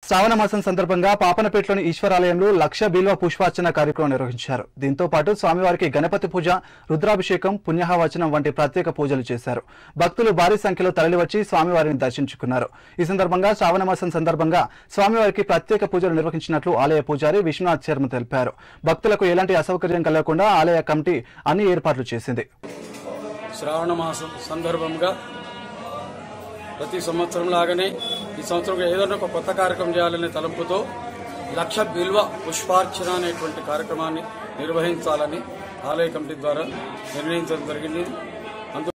శ్రావణ మాసం సందర్భంగా పాపనపేటలోని ఈశ్వరాలయంలో లక్ష బిల్వ పుష్పార్చన కార్యక్రమం నిర్వహించారు దీంతో పాటు స్వామివారికి గణపతి పూజ రుద్రాభిషేకం పుణ్యహవచనం వంటి ప్రత్యేక పూజలు చేశారు భక్తులు భారీ సంఖ్యలో తరలివచ్చి స్వామివారిని దర్శించుకున్నారు ఈ సందర్భంగా శ్రావణ మాసం సందర్భంగా స్వామివారికి ప్రత్యేక పూజలు నిర్వహించినట్లు ఆలయ పూజారి విశ్వనాథ్ శర్మ తెలిపారు భక్తులకు ఎలాంటి అసౌకర్యం కలగకుండా ఆలయ కమిటీ అన్ని ఏర్పాట్లు చేసింది శ్రావణ మాసం సందర్భంగా ప్రతి సంవత్సరం లాగానే ఈ సంవత్సరం ఏదైనా ఒక కొత్త కార్యక్రమం చేయాలనే తలంపుతో లక్ష బిల్వ పుష్పార్చన అనేటువంటి కార్యక్రమాన్ని నిర్వహించాలని ఆలయ కమిటీ ద్వారా నిర్ణయించడం జరిగింది